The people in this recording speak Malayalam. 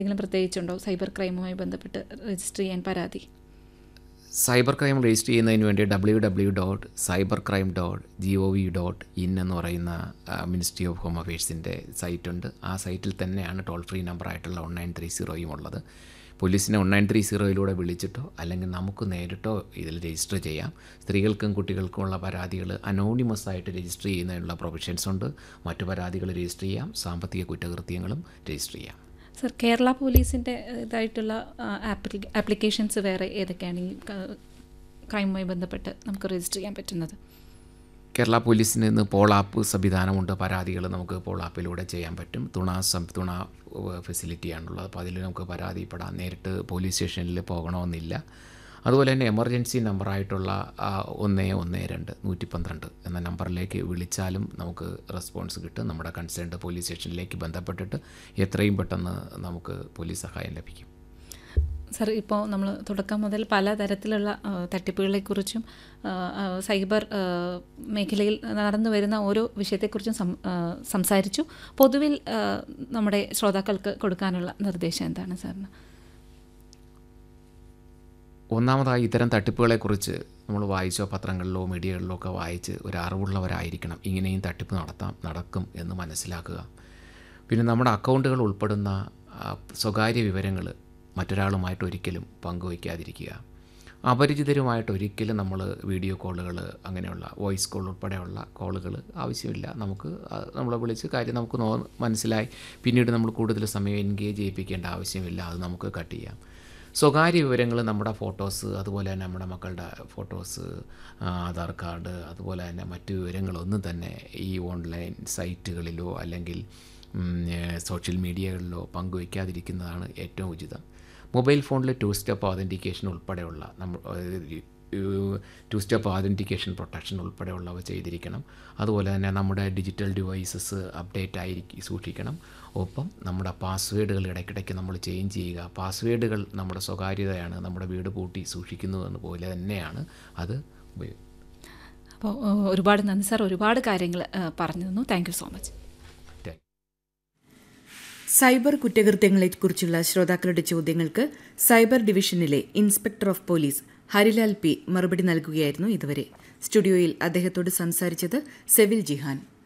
എന്തെങ്കിലും പ്രത്യേകിച്ചുണ്ടോ സൈബർ ക്രൈമുമായി ബന്ധപ്പെട്ട് രജിസ്റ്റർ ചെയ്യാൻ പരാതി സൈബർ ക്രൈം രജിസ്റ്റർ ചെയ്യുന്നതിന് വേണ്ടി W W dot cyber crime dot G O V dot in എന്ന് പറയുന്ന മിനിസ്ട്രി ഓഫ് ഹോം അഫയേഴ്സിൻ്റെ സൈറ്റുണ്ട് ആ സൈറ്റിൽ തന്നെയാണ് ടോൾ ഫ്രീ നമ്പറായിട്ടുള്ള വൺ നയൻ ത്രീ സീറോയും ഉള്ളത് പോലീസിനെ വൺ നയൻ ത്രീ സീറോയിലൂടെ വിളിച്ചിട്ടോ അല്ലെങ്കിൽ നമുക്ക് നേരിട്ടോ ഇതിൽ രജിസ്റ്റർ ചെയ്യാം സ്ത്രീകൾക്കും കുട്ടികൾക്കുമുള്ള പരാതികൾ അനോണിമസ് ആയിട്ട് രജിസ്റ്റർ ചെയ്യുന്നതിനുള്ള പ്രൊവിഷൻസ് ഉണ്ട് മറ്റു പരാതികൾ രജിസ്റ്റർ ചെയ്യാം സാമ്പത്തിക കുറ്റകൃത്യങ്ങളും രജിസ്റ്റർ ചെയ്യാം സർ കേരള പോലീസിൻ്റെ ഇതായിട്ടുള്ള ആപ്ലിക്കേഷൻസ് വേറെ ഏതൊക്കെയാണ് ഈ ക്രൈമുമായി ബന്ധപ്പെട്ട് നമുക്ക് രജിസ്റ്റർ ചെയ്യാൻ പറ്റുന്നത് കേരള പോലീസിന് ഇന്ന് പോൾ ആപ്പ് സംവിധാനമുണ്ട് പരാതികൾ നമുക്ക് പോൾ ആപ്പിലൂടെ ചെയ്യാൻ പറ്റും തുണ സം തുണ ഫെസിലിറ്റിയാണുള്ളത് അപ്പോൾ അതിൽ നമുക്ക് പരാതിപ്പെടാം നേരിട്ട് പോലീസ് സ്റ്റേഷനിൽ പോകണമെന്നില്ല അതുപോലെ തന്നെ എമർജൻസി നമ്പറായിട്ടുള്ള ഒന്ന് ഒന്ന് രണ്ട് നൂറ്റി പന്ത്രണ്ട് എന്ന നമ്പറിലേക്ക് വിളിച്ചാലും നമുക്ക് റെസ്പോൺസ് കിട്ടും നമ്മുടെ കൺസേൺഡ് പോലീസ് സ്റ്റേഷനിലേക്ക് ബന്ധപ്പെട്ടിട്ട് എത്രയും പെട്ടെന്ന് നമുക്ക് പോലീസ് സഹായം ലഭിക്കും സർ ഇപ്പോൾ നമ്മൾ തുടക്കം മുതൽ പല തരത്തിലുള്ള തട്ടിപ്പുകളെക്കുറിച്ചും സൈബർ മേഖലയിൽ നടന്നു വരുന്ന ഓരോ വിഷയത്തെക്കുറിച്ചും സംസാരിച്ചു പൊതുവിൽ നമ്മുടെ ശ്രോതാക്കൾക്ക് കൊടുക്കാനുള്ള നിർദ്ദേശം എന്താണ് സാറിന് ഒന്നാമതായി ഇത്തരം തട്ടിപ്പുകളെക്കുറിച്ച് നമ്മൾ വായിച്ചോ പത്രങ്ങളിലോ മീഡിയകളിലോ ഒക്കെ വായിച്ച് ഒരു അറിവുള്ളവരായിരിക്കണം ഇങ്ങനെയും തട്ടിപ്പ് നടത്താം നടക്കും എന്ന് മനസ്സിലാക്കുക പിന്നെ നമ്മുടെ അക്കൗണ്ടുകൾ ഉൾപ്പെടുന്ന സ്വകാര്യ വിവരങ്ങൾ മറ്റൊരാളുമായിട്ട് ഒരിക്കലും പങ്കുവയ്ക്കാതിരിക്കുക അപരിചിതരുമായിട്ട് ഒരിക്കലും നമ്മൾ വീഡിയോ കോളുകൾ അങ്ങനെയുള്ള വോയിസ് കോൾ ഉൾപ്പെടെയുള്ള കോളുകൾ ആവശ്യമില്ല നമുക്ക് നമ്മളെ വിളിച്ച് കാര്യം നമുക്ക് നോ മനസ്സിലായി പിന്നീട് നമ്മൾ കൂടുതൽ സമയം എൻഗേജ് ചെയ്യിപ്പിക്കേണ്ട ആവശ്യമില്ല അത് നമുക്ക് കട്ട് ചെയ്യാം സ്വകാര്യ വിവരങ്ങൾ നമ്മുടെ ഫോട്ടോസ് അതുപോലെ തന്നെ നമ്മുടെ മക്കളുടെ ഫോട്ടോസ് ആധാർ കാർഡ് അതുപോലെ തന്നെ മറ്റു വിവരങ്ങളൊന്നും തന്നെ ഈ ഓൺലൈൻ സൈറ്റുകളിലോ അല്ലെങ്കിൽ സോഷ്യൽ മീഡിയകളിലോ പങ്കുവയ്ക്കാതിരിക്കുന്നതാണ് ഏറ്റവും ഉചിതം മൊബൈൽ ഫോണിൽ ടു സ്റ്റെപ്പ് ഓതൻറ്റിക്കേഷൻ ഉൾപ്പെടെയുള്ള നമ്മൾ ടു സ്റ്റെപ്പ് ഓതൻറ്റിക്കേഷൻ പ്രൊട്ടക്ഷൻ ഉൾപ്പെടെയുള്ളവ ചെയ്തിരിക്കണം അതുപോലെ തന്നെ നമ്മുടെ ഡിജിറ്റൽ ഡിവൈസസ് അപ്ഡേറ്റ് ആയിരിക്കും സൂക്ഷിക്കണം ഒപ്പം നമ്മുടെ പാസ്വേഡുകൾ ഇടയ്ക്കിടയ്ക്ക് നമ്മൾ ചേഞ്ച് ചെയ്യുക പാസ്വേഡുകൾ നമ്മുടെ സ്വകാര്യതയാണ് നമ്മുടെ വീട് പൂട്ടി സൂക്ഷിക്കുന്നതെന്ന് പോലെ തന്നെയാണ് അത് ഉപയോഗം അപ്പോൾ ഒരുപാട് നന്ദി സാർ ഒരുപാട് കാര്യങ്ങൾ പറഞ്ഞു തന്നു thank you so much cyber കുറ്റകൃത്യങ്ങളെക്കുറിച്ചുള്ള ശ്രോതാക്കളുടെ ചോദ്യങ്ങൾക്ക് സൈബർ ഡിവിഷനിലെ inspector of police Harilal P മറുപടി നൽകുകയായിരുന്നു ഇതുവരെ സ്റ്റുഡിയോയിൽ അദ്ദേഹത്തോട് സംസാരിച്ചത് സെവിൽ ജിഹാൻ